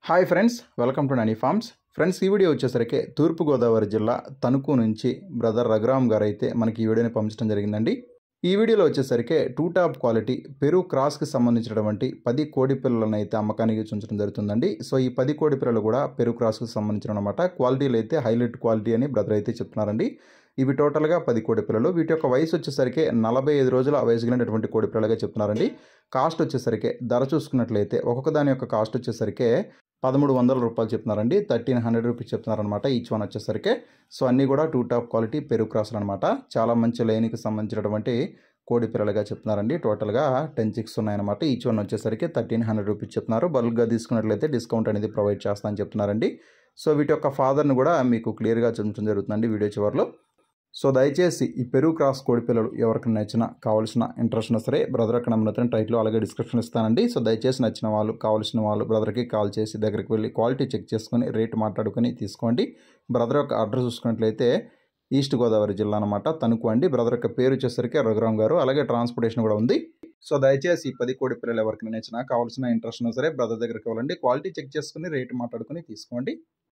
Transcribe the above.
hi friends welcome to Nani farms friends ఈ video వచ్చేసరికి తూర్పుగోదావరి జిల్లా తణుకు నుంచి బ్రదర్ రఘురామ్ గారు అయితే మనకి ఈ వీడియోని పంపించడం జరిగిందండి ఈ వీడియోలో వచ్చేసరికి టూ టాప్ క్వాలిటీ పెరు క్రాస్కి సంబంధించినటువంటి పది కోడి పిల్లలను అయితే అమ్మకానికి ఉంచడం జరుగుతుందండి సో ఈ పది కోడి పిల్లలు కూడా పెరు క్రాస్కి సంబంధించిన అనమాట క్వాలిటీలు అయితే హైలైట్ క్వాలిటీ అని బ్రదర్ అయితే చెప్తున్నారండి ఇవి టోటల్గా పది కోడి పిల్లలు వీటి యొక్క వయసు వచ్చేసరికి నలభై ఐదు రోజుల వయసు కలిగినటువంటి కోడి పిల్లలుగా చెప్తున్నారండి కాస్ట్ వచ్చేసరికి ధర చూసుకున్నట్లయితే ఒక్కొక్క దాని యొక్క కాస్ట్ వచ్చేసరికి పదమూడు వందల రూపాయలు చెప్తున్నారండి థర్టీన్ హండ్రెడ్ రూపీస్ చెప్తున్నారనమాట ఈచ్ వన్ వచ్చేసరికి సో అన్నీ కూడా టూ టాప్ క్వాలిటీ పెరుగు క్రాసులు అనమాట చాలా మంచి లైన్కి సంబంధించినటువంటి కోడి పిల్లలుగా చెప్తున్నారండి టోటల్గా టెన్ చిక్స్ ఉన్నాయన్నమాట ఈచ్ వన్ వచ్చేసరికి థర్టీన్ హండ్రెడ్ రూపీస్ చెప్తున్నారు బల్క్గా తీసుకున్నట్లయితే డిస్కౌంట్ అనేది ప్రొవైడ్ చేస్తానని చెప్తున్నారండి సో వీటి యొక్క ఫాదర్ని కూడా మీకు క్లియర్గా చూపించడం జరుగుతుందండి వీడియో చివరిలో సో దయచేసి ఈ పెరుగు క్రాస్ కోడి పిల్లలు ఎవరికి నచ్చినా కావాల్సిన ఇంట్రెస్ట్ ఉన్నా సరే బ్రదర్ అక్కడ నమ్మిన టైట్లో అలాగే డిస్క్రిప్షన్ ఇస్తానండి సో దయచేసి నచ్చిన వాళ్ళు కావాల్సిన వాళ్ళు బ్రదర్కి కాల్ చేసి దగ్గరికి వెళ్ళి క్వాలిటీ చెక్ చేసుకొని రేట్ మాట్లాడుకొని తీసుకోండి బ్రదర్ యొక్క అడ్రస్ చూసుకున్నట్లయితే ఈస్ట్ గోదావరి జిల్లా అనమాట తణుకు అండి బ్రదర్ యొక్క పేరు వచ్చేసరికి రఘురామ్ గారు అలాగే ట్రాన్స్పోర్టేషన్ కూడా ఉంది సో దయచేసి ఈ పది కోడి పిల్లలు ఎవరికి నచ్చినా కావాల్సిన ఇంట్రెస్ట్ ఉన్నా సరే బ్రదర్ దగ్గరికి వెళ్ళండి క్వాలిటీ చెక్ చేసుకుని రేట్ మాట్లాడుకొని తీసుకోండి